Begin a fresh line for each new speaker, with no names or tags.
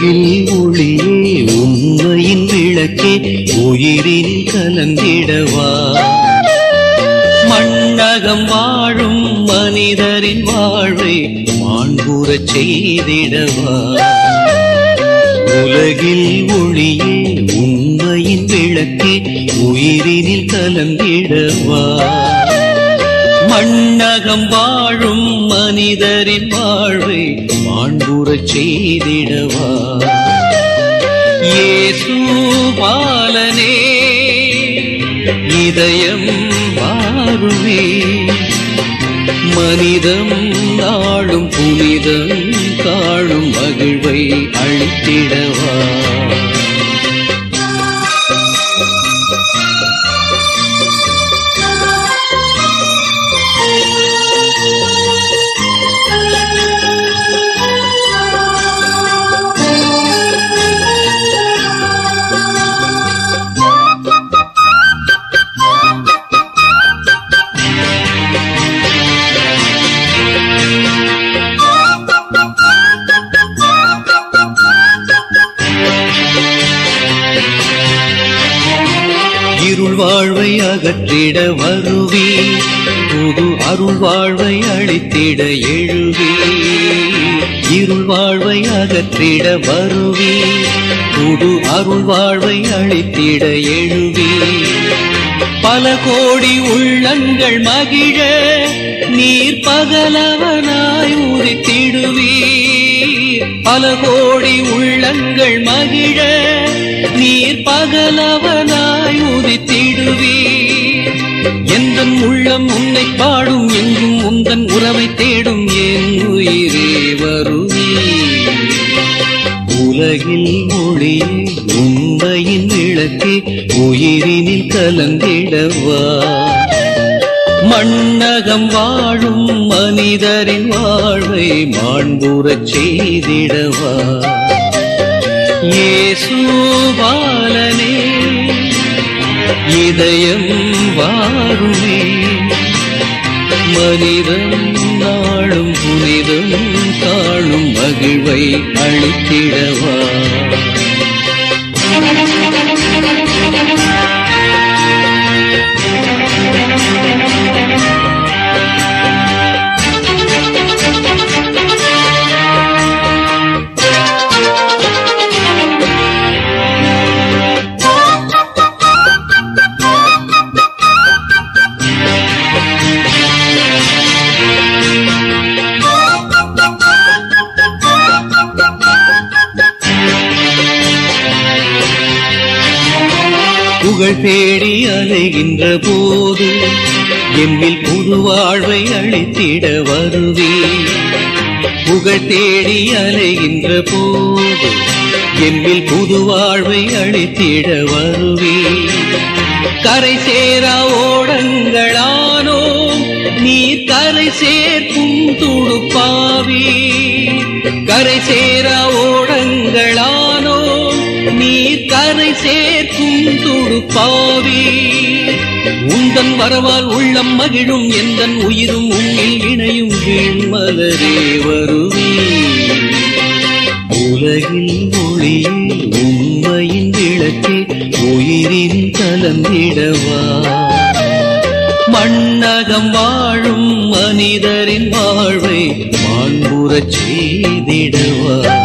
உலகில் ஒளியே உண்மையின் விளக்கே உயிரில் கலந்திடவா மண்ணகம் வாழும் மனிதரின் வாழ்வை மாண்புறச் செய்திடவா உலகில் ஒளியே உண்மையின் விளக்கே உயிரினில் கலந்திடவா மண்ணகம் வாழும் மனிதரின் வாழ்வை மாண்புறச் செய்திடவா இயேசு பாலனே இதயம் மாறுமே மனிதம் நாளும் புனிதம் காணும் மகிழ்வை அளித்திடவா இருள் வாழ்வை அகற்றிட வருவி புது அருள் வாழ்வை அளித்திட எழுவி இருள் வாழ்வை அகற்றிட வருவி புது அருள் வாழ்வை அளித்திட எழுவி பல கோடி உள்ளங்கள் மகிழ நீர் பகலவனாய் உதித்திடுவீர் பல கோடி உள்ளங்கள் மகிழ நீர் பகலவனாய் உதித்திடுவீர் எந்தன் உள்ளம் உன்னை பாடும் எங்கும் உந்தன் உறவை தேடும் என் உயிரே வருவீர் உலகில் மொழியே உண்மையின் விளக்கே உயிரினில் கலந்திடவா மண்ணகம் வாழும் மனிதரின் வாழ்வை மாண்புறச் செய்திடவா இயேசு பாலனே இதயம் வாருமே மனிதம் நாளும் புனிதம் காணும் மகிழ்வை அளித்திடவா புகழ் தேடி அலைகின்ற போது எம்மில் புது வாழ்வை அளித்திட வருவே புகழ் தேடி அலைகின்ற போது எம்மில் புது வாழ்வை அளித்திட வருவே கரை சேரா ஓடங்களானோ நீர் கரை சேர்க்கும் துடுப்பாவி கரை சேரா ஓடங்களானோ நீர் கரை சேர்க்கும் துடுப்பாவி உந்தன் வரவால் உள்ளம் மகிழும் எந்தன் உயிரும் உன்னில் இணையும் வீண்மலரே வருவே உலகில் மொழியே உண்மையின் விளக்கே உயிரின் கலந்திடவா மண்ணகம் வாழும் மனிதரின் வாழ்வை மாண்புறச் செய்திடவா